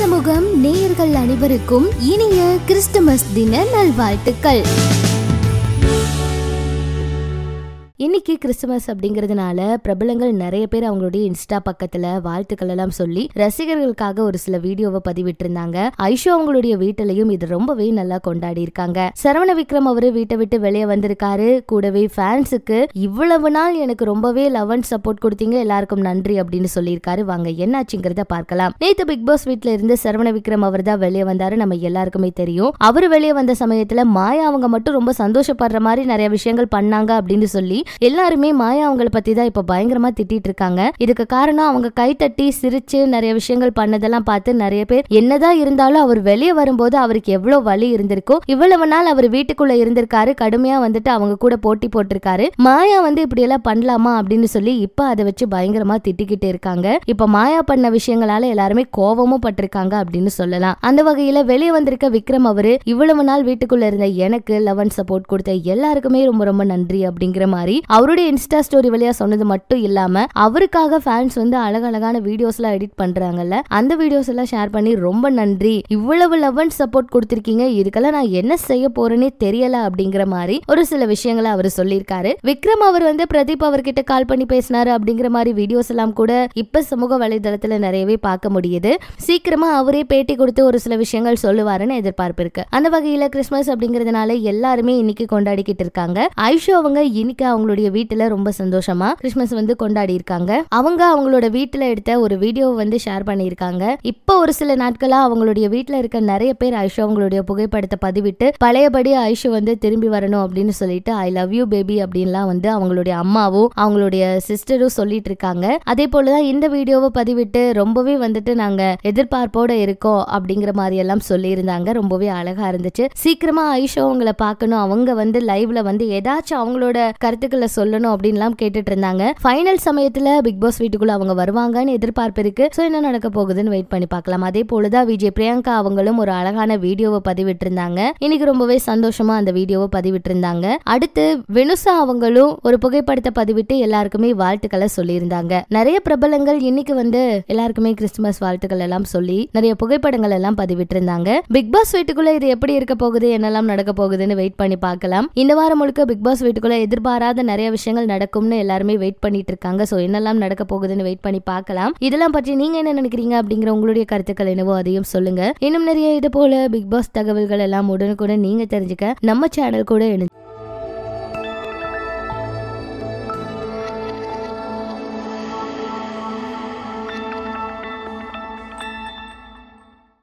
சமூகம் நேயர்கள் அனைவருக்கும் இனிய கிறிஸ்துமஸ் தின நல்வாழ்த்துக்கள் இன்னைக்கு கிறிஸ்துமஸ் அப்படிங்கிறதுனால பிரபலங்கள் நிறைய பேர் அவங்களுடைய இன்ஸ்டா பக்கத்துல வாழ்த்துக்கள் எல்லாம் சொல்லி ரசிகர்களுக்காக ஒரு சில வீடியோவை பதிவிட்டிருந்தாங்க ஐஷோ அவங்களுடைய வீட்டிலையும் இது ரொம்பவே நல்லா கொண்டாடி இருக்காங்க சரவண விக்ரம் அவரு வீட்டை விட்டு வெளியே வந்திருக்காரு கூடவே ஃபேன்ஸுக்கு இவ்வளவு நாள் எனக்கு ரொம்பவே லவ் அண்ட் சப்போர்ட் கொடுத்தீங்க எல்லாருக்கும் நன்றி அப்படின்னு சொல்லியிருக்காரு வாங்க என்னாச்சுங்கிறத பார்க்கலாம் நேத்து பிக் பாஸ் வீட்ல இருந்து சரவண விக்ரம் அவர் தான் வெளியே வந்தாரு நம்ம எல்லாருக்குமே தெரியும் அவரு வெளியே வந்த சமயத்துல மாயா அவங்க மட்டும் ரொம்ப சந்தோஷப்படுற மாதிரி நிறைய விஷயங்கள் பண்ணாங்க அப்படின்னு சொல்லி எல்லாருமே மாயா அவங்கள பத்தி தான் இப்ப பயங்கரமா திட்டிட்டு இருக்காங்க இதுக்கு காரணம் அவங்க கை தட்டி சிரிச்சு நிறைய விஷயங்கள் பண்ணதெல்லாம் பார்த்து நிறைய பேர் என்னதான் இருந்தாலும் அவர் வெளியே வரும்போது அவருக்கு எவ்வளவு வலி இருந்திருக்கும் இவ்வளவு நாள் அவர் வீட்டுக்குள்ள இருந்திருக்காரு கடுமையா வந்துட்டு அவங்க கூட போட்டி போட்டிருக்காரு மாயா வந்து இப்படி எல்லாம் பண்ணலாமா அப்படின்னு சொல்லி இப்ப அதை வச்சு பயங்கரமா திட்டிக்கிட்டு இருக்காங்க இப்ப மாயா பண்ண விஷயங்களால எல்லாருமே கோபமும் பட்டிருக்காங்க அப்படின்னு சொல்லலாம் அந்த வகையில வெளியே வந்திருக்க விக்ரம் அவரு இவ்வளவு நாள் வீட்டுக்குள்ள இருந்த எனக்கு லவன் சப்போர்ட் கொடுத்த எல்லாருக்குமே ரொம்ப ரொம்ப நன்றி அப்படிங்கிற மாதிரி அவருடைய இன்ஸ்டா ஸ்டோரி வழியா சொன்னது மட்டும் இல்லாம அவருக்காக ஃபேன்ஸ் வந்து அழகழகான வீடியோஸ் எல்லாம் எடிட் பண்றாங்கல்ல அந்த வீடியோஸ் எல்லாம் ஷேர் பண்ணி ரொம்ப நன்றி இவ்வளவு லவ் அண்ட் சப்போர்ட் கொடுத்திருக்கீங்க இதுக்கெல்லாம் நான் என்ன செய்ய போறேனே தெரியல அப்படிங்கிற மாதிரி ஒரு சில விஷயங்களை அவர் சொல்லியிருக்காரு விக்ரம் அவர் வந்து பிரதீப் அவர்கிட்ட கால் பண்ணி பேசினாரு அப்படிங்கிற மாதிரி வீடியோஸ் எல்லாம் கூட இப்ப சமூக வலைதளத்துல நிறையவே பார்க்க முடியுது சீக்கிரமா அவரே பேட்டி கொடுத்து ஒரு சில விஷயங்கள் சொல்லுவாருன்னு எதிர்பார்ப்பு இருக்கு அந்த வகையில கிறிஸ்மஸ் அப்படிங்கறதுனால எல்லாருமே இன்னைக்கு கொண்டாடிக்கிட்டு இருக்காங்க ஐஷோ அவங்க இன்னைக்கு அவங்களுடைய வீட்டுல ரொம்ப சந்தோஷமா கிறிஸ்மஸ் வந்து கொண்டாடி இருக்காங்க அவங்க அவங்களோட வீட்டுல எடுத்த ஒரு வீடியோ வந்து ஷேர் பண்ணியிருக்காங்க இப்போ ஒரு சில நாட்களா அவங்களுடைய வீட்டுல இருக்க நிறைய பேர் ஐஷோ அவங்களுடைய புகைப்படத்தை பதிவிட்டு பழையபடி ஐஷோ வந்து திரும்பி வரணும் அப்படின்னு சொல்லிட்டு ஐ லவ் யூ பேபி அப்படின்லாம் வந்து அவங்களுடைய அம்மாவும் அவங்களுடைய சிஸ்டரும் சொல்லிட்டு இருக்காங்க அதே போலதான் இந்த வீடியோவை பதிவிட்டு ரொம்பவே வந்துட்டு நாங்க எதிர்பார்ப்போட இருக்கோம் அப்படிங்கிற மாதிரி எல்லாம் சொல்லியிருந்தாங்க ரொம்பவே அழகா இருந்துச்சு சீக்கிரமா ஐஷோ அவங்கள பார்க்கணும் அவங்க வந்து லைவ்ல வந்து ஏதாச்சும் அவங்களோட கருத்துக்களை சொல்லணும் அப்படின்லாம் கேட்டுட்டு இருந்தாங்க ஃபைனல் சமயத்துல பிக் பாஸ் வீட்டுக்குள்ள அவங்க வருவாங்கன்னு எதிர்பார்ப்பு இருக்கு ஸோ என்ன நடக்க போகுதுன்னு வெயிட் பண்ணி பார்க்கலாம் அதே போலதான் விஜய் பிரியங்கா அவங்களும் ஒரு அழகான வீடியோவை பதிவிட்டிருந்தாங்க இன்னைக்கு ரொம்பவே சந்தோஷமா அந்த வீடியோவை பதிவிட்டிருந்தாங்க அடுத்து வெனுசா அவங்களும் ஒரு புகைப்படத்தை பதிவிட்டு எல்லாருக்குமே வாழ்த்துக்களை சொல்லியிருந்தாங்க நிறைய பிரபலங்கள் இன்னைக்கு வந்து எல்லாருக்குமே கிறிஸ்துமஸ் வாழ்த்துக்கள் எல்லாம் சொல்லி நிறைய புகைப்படங்கள் எல்லாம் பதிவிட்டிருந்தாங்க பிக் பாஸ் வீட்டுக்குள்ள இது எப்படி இருக்க போகுது என்னெல்லாம் நடக்க போகுதுன்னு வெயிட் பண்ணி பார்க்கலாம் இந்த வாரம் முழுக்க பிக் பாஸ் வீட்டுக்குள்ள எதிர்பாராத நிறைய விஷயங்கள் நடக்கும்னு எல்லாருமே வெயிட் பண்ணிட்டு இருக்காங்க ஸோ என்னெல்லாம் நடக்க போகுதுன்னு வெயிட் பண்ணி பார்க்கலாம் இதெல்லாம் பற்றி நீங்க என்ன நினைக்கிறீங்க அப்படிங்கிற உங்களுடைய கருத்துக்கள் என்னவோ அதையும் சொல்லுங்க இன்னும் நிறைய இது போல பிக் பாஸ் தகவல்கள் எல்லாம் உடனுக்குடன் நீங்க தெரிஞ்சுக்க நம்ம சேனல் கூட இணைஞ்சு